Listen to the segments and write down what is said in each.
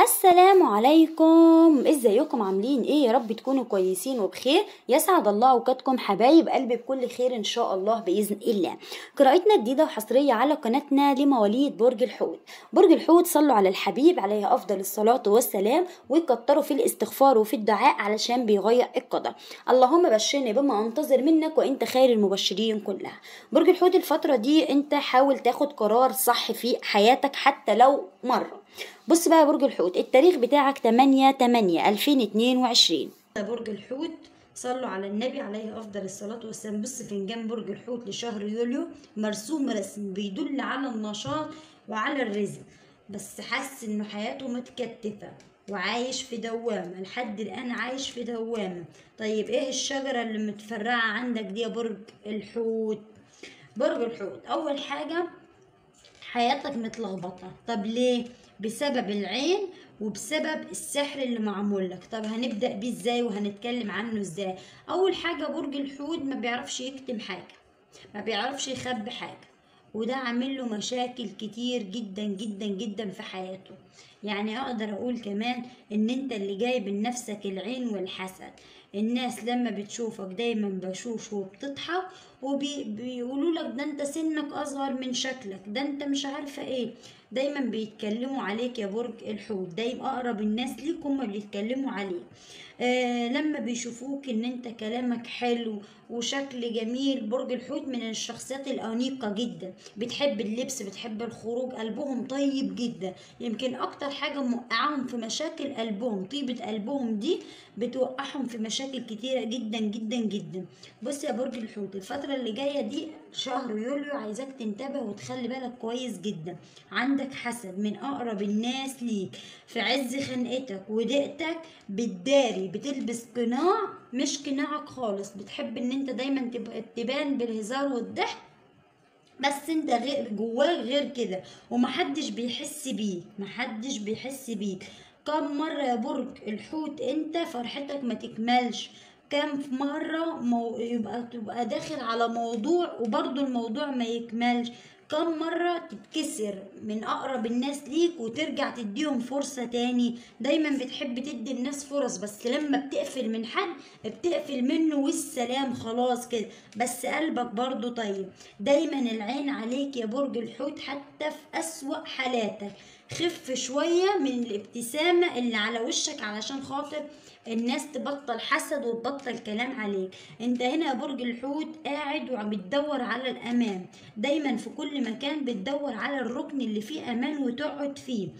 السلام عليكم ازيكم عاملين ايه يا رب تكونوا كويسين وبخير يسعد الله اوقاتكم حبايب قلبي بكل خير ان شاء الله باذن الله قراءتنا جديده وحصريه على قناتنا لمواليد برج الحوت برج الحوت صلوا على الحبيب عليه افضل الصلاه والسلام وكتروا في الاستغفار وفي الدعاء علشان بيغير القدر اللهم بشرني بما انتظر منك وانت خير المبشرين كلها برج الحوت الفتره دي انت حاول تاخد قرار صح في حياتك حتى لو مره بص بقى يا برج الحوت التاريخ بتاعك 8 8 2022 برج الحوت صلوا على النبي عليه افضل الصلاه والسلام بص فنجان برج الحوت لشهر يوليو مرسوم رسم بيدل على النشاط وعلى الرزق بس حاسس انه حياته متكتفه وعايش في دوامة لحد الآن عايش في دوامة طيب ايه الشجرة اللي متفرعة عندك دي يا برج الحوت برج الحوت أول حاجة حياتك متلخبطة طب ليه بسبب العين وبسبب السحر اللي معمول لك طب هنبدأ بيه ازاي وهنتكلم عنه ازاي اول حاجة برج الحوت ما بيعرفش يكتم حاجة ما بيعرفش يخبي حاجة وده عامل له مشاكل كتير جدا جدا جدا في حياته يعني اقدر اقول كمان ان انت اللي جايب لنفسك العين والحسد الناس لما بتشوفك دايما بشوش وبتضحك وبيقولوا لك ده انت سنك اصغر من شكلك ده انت مش عارفه ايه دايما بيتكلموا عليك يا برج الحوت دايما اقرب الناس ليك هم بيتكلموا عليك آه لما بيشوفوك ان انت كلامك حلو وشكل جميل برج الحوت من الشخصيات الانيقه جدا بتحب اللبس بتحب الخروج قلبهم طيب جدا يمكن اكتر حاجه موقعهم في مشاكل قلبهم طيبه قلبهم دي بتوقعهم في مشاكل كتيره جدا جدا جدا بص يا برج الحوت الفتره اللي جايه دي شهر يوليو عايزاك تنتبه وتخلي بالك كويس جدا عندك حسد من اقرب الناس ليك في عز خنقتك وضيقتك بتداري بتلبس قناع مش قناعك خالص بتحب ان انت دايما تبقى تبان بالهزار والضحك بس انت غير جواك غير كده ومحدش بيحس بيك محدش بيحس بيك كم مرة يا برج الحوت انت فرحتك ما تكملش كم مرة مو... يبقى تبقى داخل على موضوع وبرضه الموضوع ما يكملش كم مرة تتكسر من أقرب الناس ليك وترجع تديهم فرصة تاني دايما بتحب تدي الناس فرص بس لما بتقفل من حد بتقفل منه والسلام خلاص كده بس قلبك برضو طيب دايما العين عليك يا برج الحوت حتى في أسوأ حالاتك خف شوية من الابتسامة اللي على وشك علشان خاطر الناس تبطل حسد وتبطل كلام عليك انت هنا يا برج الحوت قاعد وعم بتدور على الامان دايما في كل مكان بتدور على الركن اللي فيه امان وتقعد فيه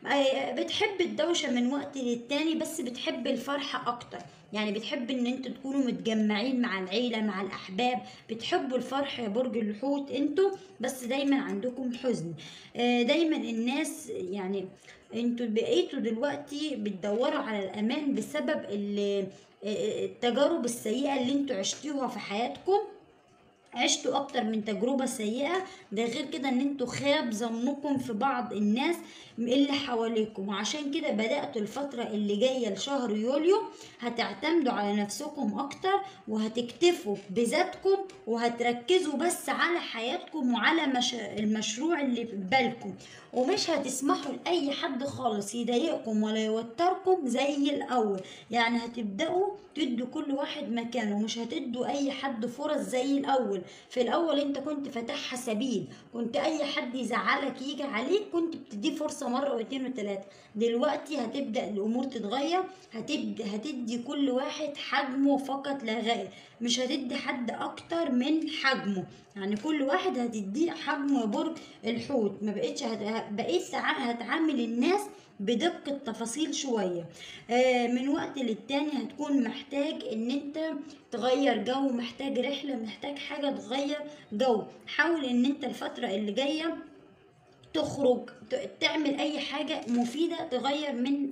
بتحب الدوشة من وقت للتاني بس بتحب الفرحة اكتر يعني بتحب ان انتوا تكونوا متجمعين مع العيلة مع الاحباب بتحبوا الفرح يا برج الحوت انتوا بس دايما عندكم حزن دايما الناس يعني انتوا بقيتوا دلوقتي بتدوروا على الامان بسبب التجارب السيئة اللي انتوا عشتوها في حياتكم عشتوا اكتر من تجربة سيئة ده غير كده ان انتوا خاب ظنكم في بعض الناس اللي حواليكم وعشان كده بدأتوا الفترة اللي جاية لشهر يوليو هتعتمدوا على نفسكم اكتر وهتكتفوا بذاتكم وهتركزوا بس على حياتكم وعلى مش... المشروع اللي في بالكم ومش هتسمحوا لأي حد خالص يضايقكم ولا يوتركم زي الأول يعني هتبدأوا تدوا كل واحد مكانه مش هتدوا أي حد فرص زي الأول في الأول أنت كنت فاتحها سبيل كنت أي حد يزعلك يجي عليك كنت بتديه فرصة مرة واتنين وتلاتة دلوقتي هتبدأ الأمور تتغير هتبدأ هتدي كل واحد حجمه فقط لا غير مش هتدي حد أكتر من حجمه يعني كل واحد هتديه حجمه يا برج الحوت ما بقتش هت... بقيت هتعامل الناس بدقة تفاصيل شوية آه من وقت للتاني هتكون محتاج ان انت تغير جو محتاج رحلة محتاج حاجة تغير جو حاول ان انت الفترة اللي جاية تخرج تعمل اي حاجة مفيدة تغير من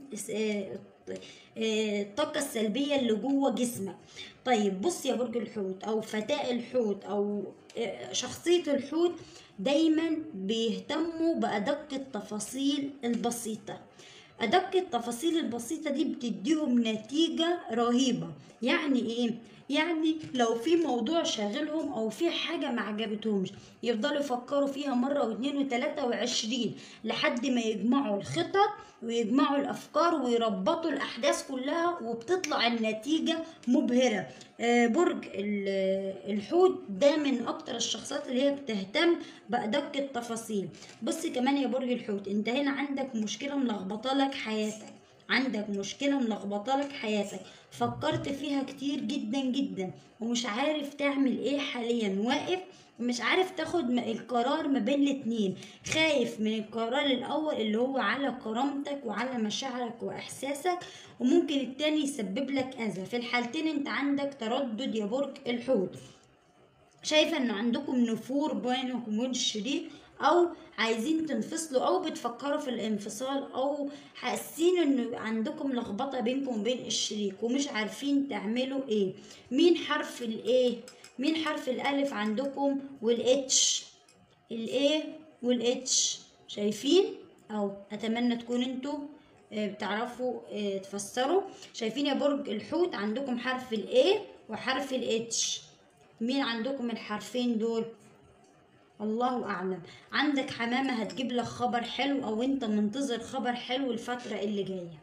الطاقة السلبية اللي جوه جسمك طيب بص يا برج الحوت او فتاة الحوت او شخصية الحوت دايما بيهتموا بأدق التفاصيل البسيطة أدق التفاصيل البسيطة دي بتديهم نتيجة رهيبة يعني إيه؟ يعني لو في موضوع شاغلهم أو في حاجة ما عجبتهمش يفضلوا يفكروا فيها مرة واثنين وثلاثة وعشرين لحد ما يجمعوا الخطط ويجمعوا الأفكار ويربطوا الأحداث كلها وبتطلع النتيجة مبهرة آه، برج ال- الحوت ده من أكتر الشخصيات اللي هي بتهتم بأدق التفاصيل بص كمان يا برج الحوت انت هنا عندك مشكلة ملخبطة لك حياتك عندك مشكلة ملخبطة لك حياتك فكرت فيها كتير جدا جدا ومش عارف تعمل ايه حاليا واقف ومش عارف تاخد م- القرار ما بين الاتنين خايف من القرار الاول اللي هو على كرامتك وعلى مشاعرك واحساسك وممكن التاني يسبب لك اذى في الحالتين انت عندك تردد يا برج الحوت شايفة ان عندكم نفور بينكم وبين الشريك او عايزين تنفصلوا او بتفكروا في الانفصال او حاسين ان عندكم لخبطة بينكم وبين الشريك ومش عارفين تعملوا ايه مين حرف الايه مين حرف الالف عندكم والاتش الايه والاتش شايفين او اتمنى تكون انتوا آه، بتعرفوا آه، تفسروا شايفين يا برج الحوت عندكم حرف الايه وحرف الاتش مين عندكم الحرفين دول الله اعلم عندك حمامه هتجيب لك خبر حلو او انت منتظر خبر حلو الفتره اللي جايه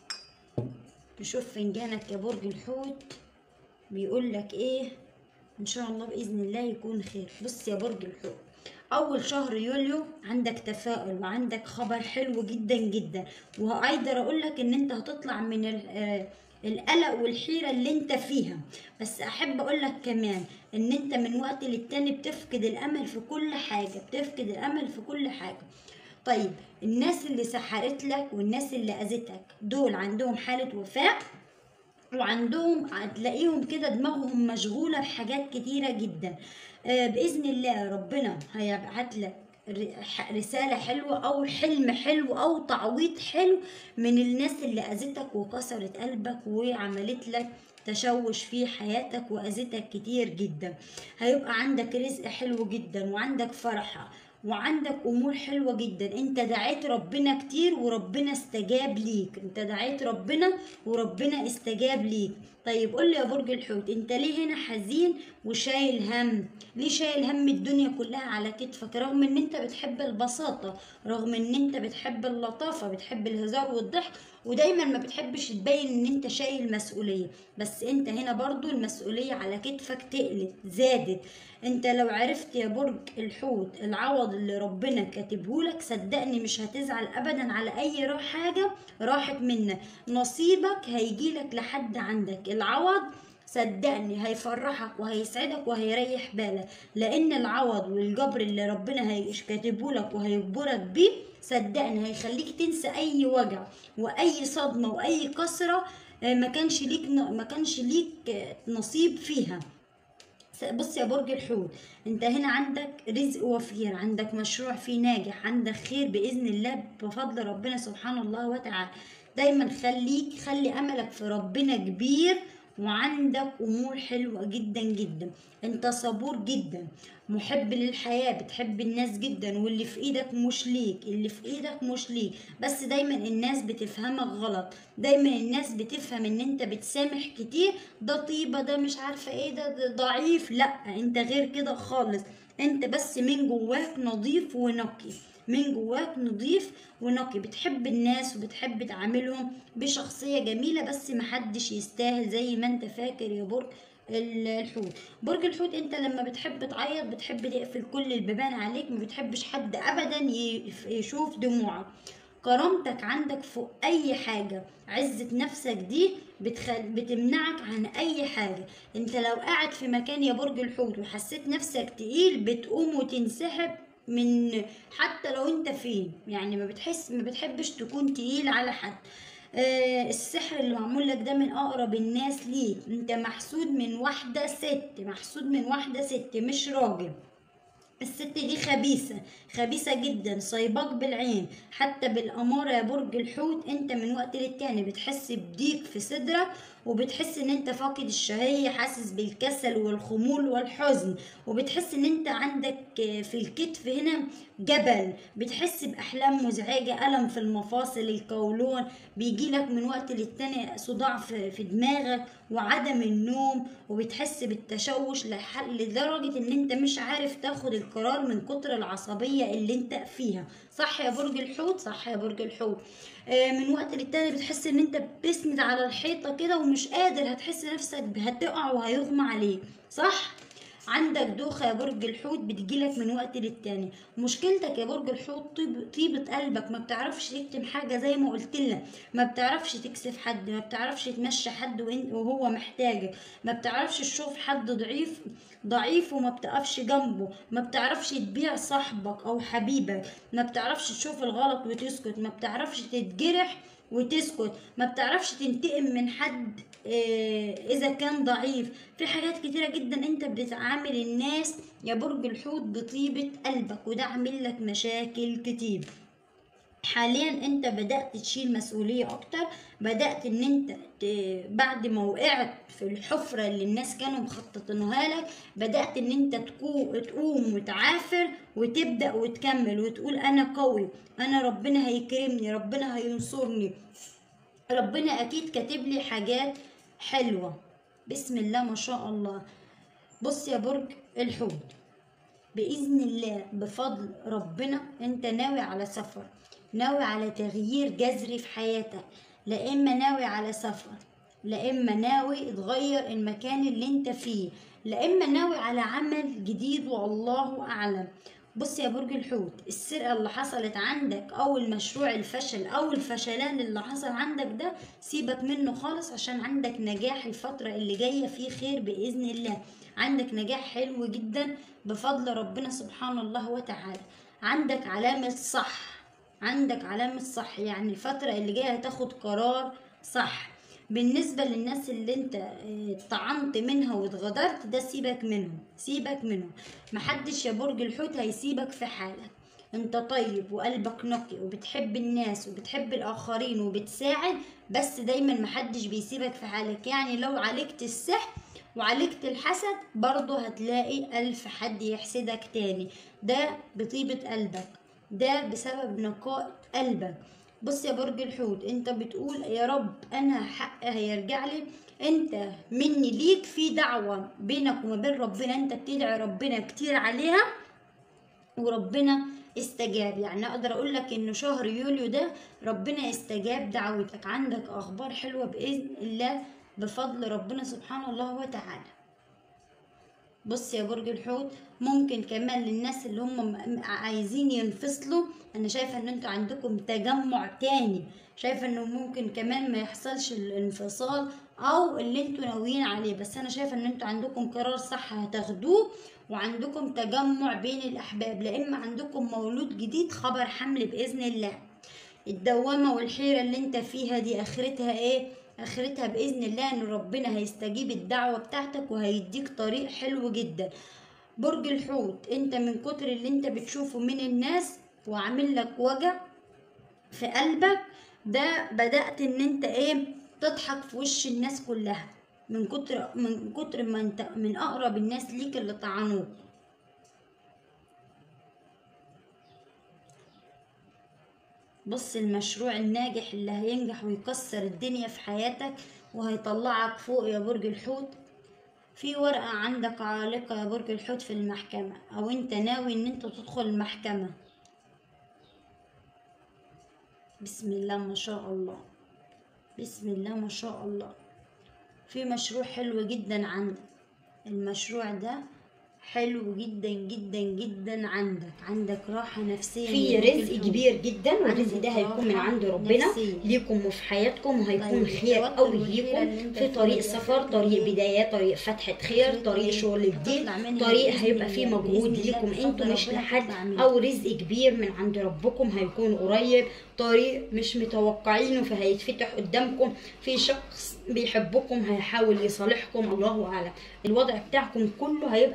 نشوف فنجانك يا برج الحوت بيقول لك ايه ان شاء الله باذن الله يكون خير بص يا برج الحوت اول شهر يوليو عندك تفاؤل وعندك خبر حلو جدا جدا وهقدر اقول لك ان انت هتطلع من ال- آه، القلق والحيرة اللي انت فيها بس احب اقول لك كمان ان انت من وقت للتاني بتفقد الامل في كل حاجة بتفقد الامل في كل حاجة طيب الناس اللي سحرت لك والناس اللي اذتك دول عندهم حالة وفاء وعندهم هتلاقيهم كده دماغهم مشغولة بحاجات كتيرة جدا آه، بإذن الله ربنا هيبعت لك ر- ح- رسالة حلوة أو حلم حلو أو تعويض حلو من الناس اللي أذتك وكسرت قلبك وعملت لك تشوش في حياتك وأذتك كتير جدا هيبقى عندك رزق حلو جدا وعندك فرحة وعندك امور حلوه جدا انت دعيت ربنا كتير وربنا استجاب ليك انت دعيت ربنا وربنا استجاب ليك طيب قول لي يا برج الحوت انت ليه هنا حزين وشايل هم ليه شايل هم الدنيا كلها على كتفك رغم ان انت بتحب البساطه رغم ان انت بتحب اللطافه بتحب الهزار والضحك ودايما ما بتحبش تبين ان انت شايل مسؤوليه بس انت هنا برضو المسؤوليه على كتفك تقلت زادت انت لو عرفت يا برج الحوت العوض اللي ربنا كاتبهولك صدقني مش هتزعل ابدا على اي را- حاجه راحت منك نصيبك هيجيلك لحد عندك العوض صدقني هيفرحك وهيسعدك وهيريح بالك لان العوض والجبر اللي ربنا هي- كاتبهولك وهيجبرك بيه صدقني هيخليك تنسى اي وجع واي صدمه واي كسره آه، ما كانش ليك ما كانش ليك آه، نصيب فيها بص يا برج الحوت انت هنا عندك رزق وفير عندك مشروع فيه ناجح عندك خير باذن الله بفضل ربنا سبحانه الله وتعالى دايما خليك خلي املك في ربنا كبير وعندك امور حلوه جدا جدا انت صبور جدا محب للحياه بتحب الناس جدا واللي في ايدك مش ليك اللي في ايدك مش ليك بس دايما الناس بتفهمك غلط دايما الناس بتفهم ان انت بتسامح كتير ده طيبه ده مش عارفه ايه ده, ده ضعيف لا انت غير كده خالص انت بس من جواك نظيف ونقي من جواك نضيف ونقي بتحب الناس وبتحب تعاملهم بشخصية جميلة بس محدش يستاهل زي ما انت فاكر يا برج ال- الحوت برج الحوت انت لما بتحب تعيط بتحب تقفل كل البيبان عليك ما بتحبش حد ابدا ي- يشوف دموعك كرامتك عندك فوق اي حاجة عزة نفسك دي بتخل... بتمنعك عن اي حاجة انت لو قاعد في مكان يا برج الحوت وحسيت نفسك تقيل بتقوم وتنسحب من حتى لو انت فين يعني ما بتحس ما بتحبش تكون تقيل على حد آه السحر اللي معمول لك ده من اقرب الناس ليك انت محسود من واحدة ست محسود من واحدة ست مش راجل الست دي خبيثة خبيثة جدا صيباك بالعين حتى بالأمارة يا برج الحوت انت من وقت للتاني بتحس بضيق في صدرك وبتحس ان انت فاقد الشهية حاسس بالكسل والخمول والحزن وبتحس ان انت عندك في الكتف هنا جبل بتحس بأحلام مزعجة ألم في المفاصل القولون بيجيلك من وقت للتاني صداع في في دماغك وعدم النوم وبتحس بالتشوش لح- لدرجة ان انت مش عارف تاخد القرار من كتر العصبية اللي انت فيها صح يا برج الحوت صح يا برج الحوت آه، من وقت للتاني بتحس ان انت بتسند على الحيطة كده ومش قادر هتحس نفسك هتقع وهيغمى عليك صح عندك دوخة يا برج الحوت بتجيلك من وقت للتاني مشكلتك يا برج الحوت طيب طيبة قلبك ما بتعرفش تكتم حاجة زي ما قلت لك ما بتعرفش تكسف حد ما بتعرفش تمشي حد وإن- وهو محتاجك ما بتعرفش تشوف حد ضعيف ضعيف وما بتقفش جنبه ما بتعرفش تبيع صاحبك او حبيبك ما بتعرفش تشوف الغلط وتسكت ما بتعرفش تتجرح وتسكت ما بتعرفش تنتقم من حد آه، اذا كان ضعيف في حاجات كتيرة جدا انت بتعامل الناس يا برج الحوت بطيبة قلبك وده عامل لك مشاكل كتير حاليا انت بدأت تشيل مسؤولية اكتر بدأت ان انت ت- بعد ما وقعت في الحفرة اللي الناس كانوا مخططينها لك بدأت ان انت تكو- تقوم وتعافر وتبدأ وتكمل وتقول انا قوي انا ربنا هيكرمني ربنا هينصرني ربنا اكيد كاتب لي حاجات حلوة بسم الله ما شاء الله بص يا برج الحوت بإذن الله بفضل ربنا أنت ناوي على سفر ناوي على تغيير جذري في حياتك لا إما ناوي على سفر لا إما ناوي تغير المكان اللي أنت فيه لا إما ناوي على عمل جديد والله أعلم بص يا برج الحوت السرقة اللي حصلت عندك أو المشروع الفشل أو الفشلان اللي حصل عندك ده سيبك منه خالص عشان عندك نجاح الفترة اللي جاية فيه خير بإذن الله عندك نجاح حلو جدا بفضل ربنا سبحانه الله وتعالى عندك علامة صح عندك علامة صح يعني الفترة اللي جاية هتاخد قرار صح بالنسبة للناس اللي انت اه، طعنت منها واتغدرت ده سيبك منهم سيبك منهم محدش يا برج الحوت هيسيبك في حالك انت طيب وقلبك نقي وبتحب الناس وبتحب الاخرين وبتساعد بس دايما محدش بيسيبك في حالك يعني لو عالجت السحر وعالجت الحسد برضه هتلاقي ألف حد يحسدك تاني ده بطيبة قلبك ده بسبب نقاء قلبك بص يا برج الحوت انت بتقول يا رب انا حق هيرجع لي انت مني ليك في دعوة بينك وما بين ربنا انت بتدعي ربنا كتير عليها وربنا استجاب يعني اقدر اقول لك ان شهر يوليو ده ربنا استجاب دعوتك عندك اخبار حلوه باذن الله بفضل ربنا سبحانه الله وتعالى بص يا برج الحوت ممكن كمان للناس اللي هم م- عايزين ينفصلوا انا شايفه ان انتوا عندكم تجمع تاني شايفه انه ممكن كمان ما يحصلش الانفصال او اللي انتوا ناويين عليه بس انا شايفه ان انتوا عندكم قرار صح هتاخدوه وعندكم تجمع بين الاحباب لا اما عندكم مولود جديد خبر حمل باذن الله الدوامة والحيرة اللي انت فيها دي اخرتها ايه اخرتها باذن الله ان ربنا هيستجيب الدعوة بتاعتك وهيديك طريق حلو جدا برج الحوت انت من كتر اللي انت بتشوفه من الناس وعامل لك وجع في قلبك ده بدأت ان انت ايه تضحك في وش الناس كلها من كتر من كتر ما انت من اقرب الناس ليك اللي طعنوك بص المشروع الناجح اللي هينجح ويكسر الدنيا في حياتك وهيطلعك فوق يا برج الحوت في ورقة عندك عالقة يا برج الحوت في المحكمة أو أنت ناوي إن أنت تدخل المحكمة بسم الله ما شاء الله بسم الله ما شاء الله في مشروع حلو جدا عندك المشروع ده حلو جدا جدا جدا عندك عندك راحة نفسية في يا برج رزق الحوت. كبير جدا والرزق ده هيكون من عند ربنا نفسية. ليكم وفي حياتكم وهيكون طيب، خير التوتر قوي والحيرة اللي ليكم انت في فيه طريق ده سفر هتاخد طريق ايه؟ بداية طريق فتحة خير هتاخد طريق ايه؟ شغل جديد هتطلع منها طريق بإذن هيبقى فيه الله، مجهود بإذن الله، ليكم بفضل انتوا مش ربنا لحد تطلع منها. او رزق كبير من عند ربكم هيكون قريب طريق مش متوقعينه فهيتفتح قدامكم في شخص بيحبكم هيحاول يصالحكم الله اعلم الوضع بتاعكم كله هيبقى فيه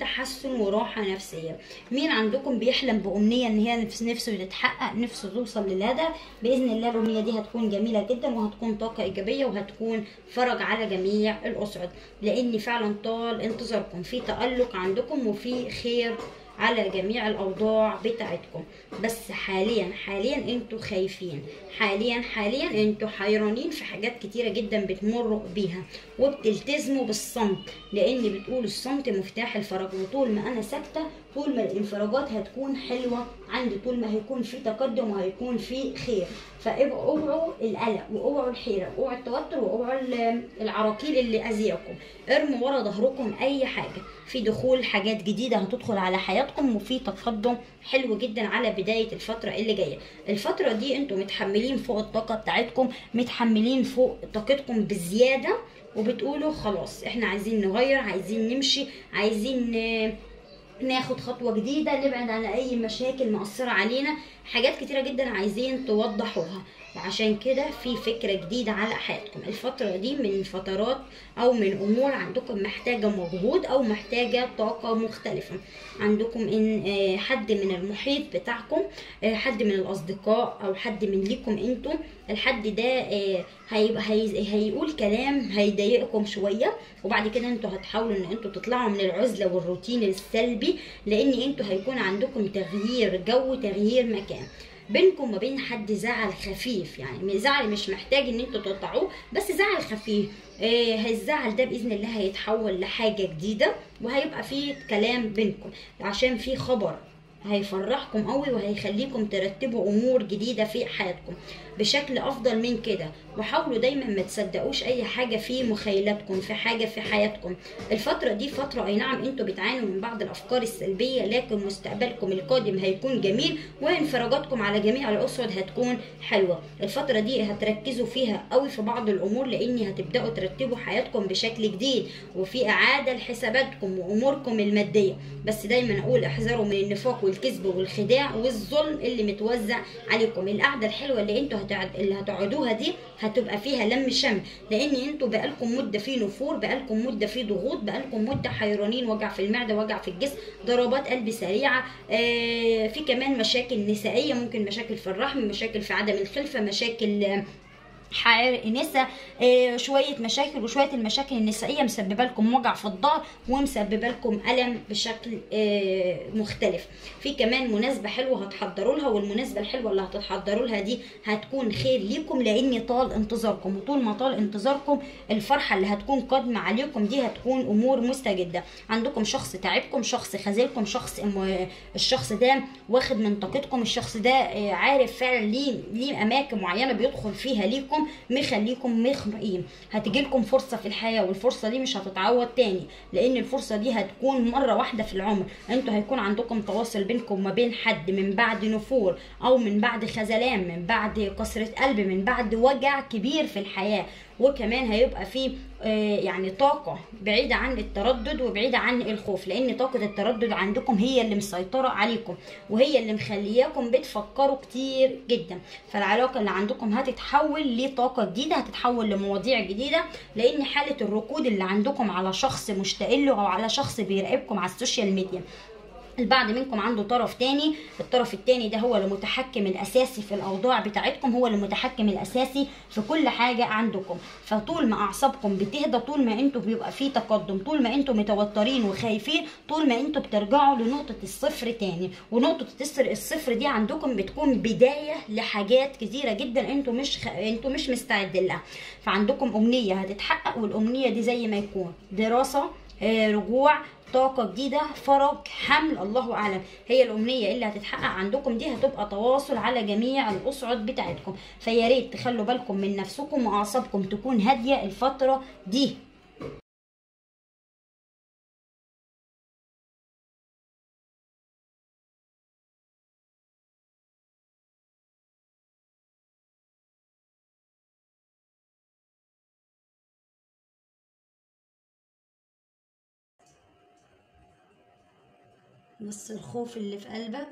تحسن وراحة نفسية مين عندكم بيحلم بأمنية ان هي نفس نفسه تتحقق نفسه توصل للهدف بإذن الله الأمنية دي هتكون جميلة جدا وهتكون طاقة إيجابية وهتكون فرج على جميع الأسرد لأن فعلا طال انتظاركم في تألق عندكم وفي خير على جميع الاوضاع بتاعتكم بس حاليا حاليا انتوا خايفين حاليا حاليا انتوا حيرانين في حاجات كتيره جدا بتمروا بيها وبتلتزموا بالصمت لان بتقولوا الصمت مفتاح الفرج وطول ما انا ساكته طول ما الانفراجات هتكون حلوه عندي طول ما هيكون في تقدم وهيكون في خير فابقوا اوعوا القلق واوعوا الحيره واوعوا التوتر واوعوا ال- العراقيل اللي اذياكم ارموا ورا ظهركم اي حاجه في دخول حاجات جديده هتدخل على حياتكم وفي تقدم حلو جدا على بدايه الفتره اللي جايه الفتره دي انتوا متحملين فوق الطاقه بتاعتكم متحملين فوق طاقتكم بزياده وبتقولوا خلاص احنا عايزين نغير عايزين نمشي عايزين آه، ناخد خطوة جديدة نبعد عن أي مشاكل مأثرة علينا حاجات كتيرة جدا عايزين توضحوها وعشان كده في فكرة جديدة على حياتكم الفترة دي من فترات أو من أمور عندكم محتاجة مجهود أو محتاجة طاقة مختلفة عندكم إن آه، حد من المحيط بتاعكم آه، حد من الأصدقاء أو حد من ليكم انتوا الحد ده آه، هيبقى هي- هيقول كلام هيضايقكم شوية وبعد كده انتوا هتحاولوا ان انتوا تطلعوا من العزلة والروتين السلبي لان انتوا هيكون عندكم تغيير جو تغيير مكان بينكم وبين حد زعل خفيف يعني زعل مش محتاج ان انتوا تقطعوه بس زعل خفيف آه الزعل ده باذن الله هيتحول لحاجه جديده وهيبقى فيه كلام بينكم عشان في خبر هيفرحكم قوي وهيخليكم ترتبوا امور جديده في حياتكم بشكل افضل من كده وحاولوا دايما ما تصدقوش اي حاجه في مخيلاتكم في حاجه في حياتكم الفتره دي فتره اي نعم انتوا بتعانوا من بعض الافكار السلبيه لكن مستقبلكم القادم هيكون جميل وانفراجاتكم على جميع الاسود هتكون حلوه الفتره دي هتركزوا فيها قوي في بعض الامور لان هتبداوا ترتبوا حياتكم بشكل جديد وفي اعاده لحساباتكم واموركم الماديه بس دايما اقول احذروا من النفاق والكذب والخداع والظلم اللي متوزع عليكم القعده الحلوه اللي انتوا هتقعد اللي هتقعدوها دي هتبقى فيها لم شمل لان انتوا بقالكم مده في نفور بقالكم مده في ضغوط بقالكم مده حيرانين وجع في المعده وجع في الجسم ضربات قلب سريعه آه في كمان مشاكل نسائيه ممكن مشاكل في الرحم مشاكل في عدم الخلفه مشاكل آه حرق نسا آه، شويه مشاكل وشويه المشاكل النسائيه مسببه لكم وجع في الظهر ومسببه لكم الم بشكل آه، مختلف في كمان مناسبه حلوه هتحضروا لها والمناسبه الحلوه اللي هتتحضروا لها دي هتكون خير ليكم لان طال انتظاركم وطول ما طال انتظاركم الفرحه اللي هتكون قادمه عليكم دي هتكون امور مستجده عندكم شخص تعبكم شخص خذلكم شخص م- الشخص ده واخد من طاقتكم الشخص ده آه، عارف فعلا ليه ليه اماكن معينه بيدخل فيها ليكم مخليكم مخنوقين هتجيلكم فرصه في الحياه والفرصه دي مش هتتعوض تاني لان الفرصه دي هتكون مره واحده في العمر انتوا هيكون عندكم تواصل بينكم وما بين حد من بعد نفور او من بعد خذلان من بعد كسره قلب من بعد وجع كبير في الحياه وكمان هيبقى فيه آه، يعني طاقة بعيدة عن التردد وبعيدة عن الخوف لأن طاقة التردد عندكم هي اللي مسيطرة عليكم وهي اللي مخلياكم بتفكروا كتير جدا فالعلاقة اللي عندكم هتتحول لطاقة جديدة هتتحول لمواضيع جديدة لأن حالة الركود اللي عندكم على شخص مشتاق له أو على شخص بيراقبكم على السوشيال ميديا البعض منكم عنده طرف تاني الطرف التاني ده هو المتحكم الاساسي في الاوضاع بتاعتكم هو المتحكم الاساسي في كل حاجه عندكم فطول ما اعصابكم بتهدى طول ما انتوا بيبقى في تقدم طول ما انتوا متوترين وخايفين طول ما انتوا بترجعوا لنقطه الصفر تاني ونقطه الصفر الصفر دي عندكم بتكون بدايه لحاجات كتيره جدا انتوا مش خ... انتوا مش مستعدين لها فعندكم امنيه هتتحقق والامنيه دي زي ما يكون دراسه آه، رجوع طاقة جديدة فرج حمل الله أعلم هي الأمنية اللي هتتحقق عندكم دي هتبقى تواصل على جميع الأسعد بتاعتكم فيا ريت تخلوا بالكم من نفسكم وأعصابكم تكون هادية الفترة دي بس الخوف اللي في قلبك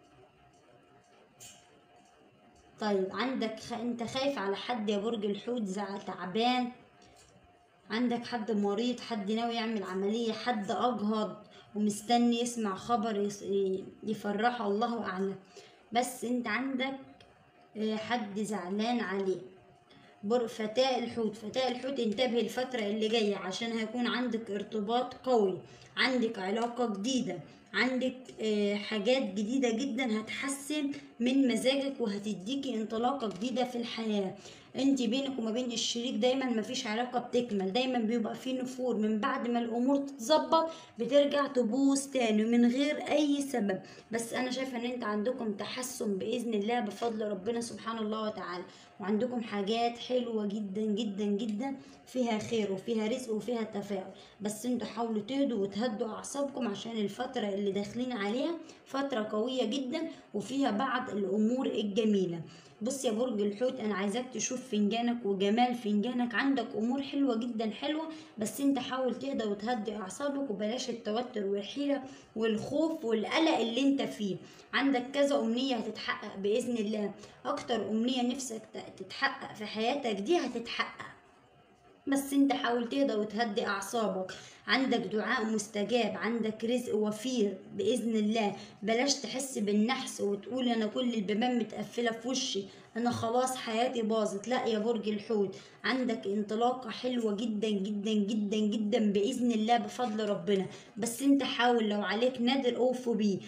طيب عندك خ... انت خايف على حد يا برج الحوت زع تعبان عندك حد مريض حد ناوي يعمل عملية حد أجهض ومستني يسمع خبر يس- يفرحه الله اعلم بس انت عندك آه، حد زعلان عليه بر فتاة الحوت فتاة الحوت انتبهي الفترة اللي جاية عشان هيكون عندك ارتباط قوي عندك علاقة جديدة عندك آه، حاجات جديدة جدا هتحسن من مزاجك وهتديكي انطلاقة جديدة في الحياة انت بينك وما بين الشريك دايما مفيش علاقة بتكمل دايما بيبقى في نفور من بعد ما الامور تتظبط بترجع تبوظ تاني من غير اي سبب بس انا شايفة ان انت عندكم تحسن باذن الله بفضل ربنا سبحانه الله وتعالى وعندكم حاجات حلوة جدا جدا جدا فيها خير وفيها رزق وفيها تفاؤل بس انتوا حاولوا تهدوا وتهدوا اعصابكم عشان الفترة اللي داخلين عليها فترة قوية جدا وفيها بعض الامور الجميلة بص يا برج الحوت انا عايزاك تشوف فنجانك وجمال فنجانك عندك امور حلوة جدا حلوة بس انت حاول تهدى وتهدي اعصابك وبلاش التوتر والحيرة والخوف والقلق اللي انت فيه عندك كذا امنية هتتحقق باذن الله اكتر امنية نفسك ت- تتحقق في حياتك دي هتتحقق بس انت حاول تهدى وتهدي اعصابك عندك دعاء مستجاب عندك رزق وفير باذن الله بلاش تحس بالنحس وتقول انا كل البيبان متقفله في وشي انا خلاص حياتي باظت لا يا برج الحوت عندك انطلاقه حلوه جدا جدا جدا جدا باذن الله بفضل ربنا بس انت حاول لو عليك نادر اوفوا بيه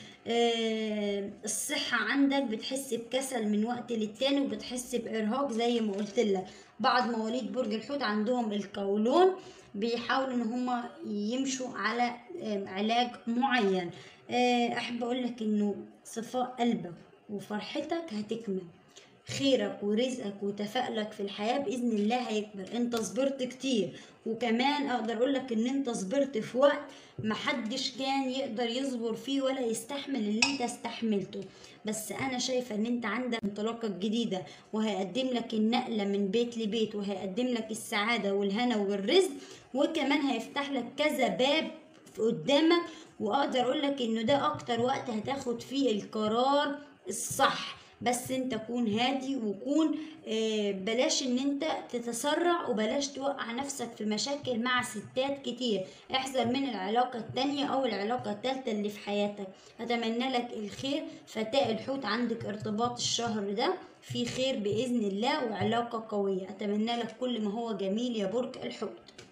آه الصحه عندك بتحس بكسل من وقت للتاني وبتحس بارهاق زي ما قلت لك بعض مواليد برج الحوت عندهم القولون بيحاولوا ان هما يمشوا على آه، علاج معين آه، احب اقول لك انه صفاء قلبك وفرحتك هتكمل خيرك ورزقك وتفاؤلك في الحياة بإذن الله هيكبر انت صبرت كتير وكمان اقدر اقول لك ان انت صبرت في وقت محدش كان يقدر يصبر فيه ولا يستحمل اللي انت استحملته بس انا شايفة ان انت عندك انطلاقة جديدة وهيقدم لك النقلة من بيت لبيت وهيقدم لك السعادة والهنا والرزق وكمان هيفتح لك كذا باب في قدامك واقدر اقول لك انه ده اكتر وقت هتاخد فيه القرار الصح بس انت كون هادي وكون آه، بلاش ان انت تتسرع وبلاش توقع نفسك في مشاكل مع ستات كتير احذر من العلاقة التانية او العلاقة التالتة اللي في حياتك اتمنى لك الخير فتاة الحوت عندك ارتباط الشهر ده في خير بإذن الله وعلاقة قوية أتمنى لك كل ما هو جميل يا برج الحوت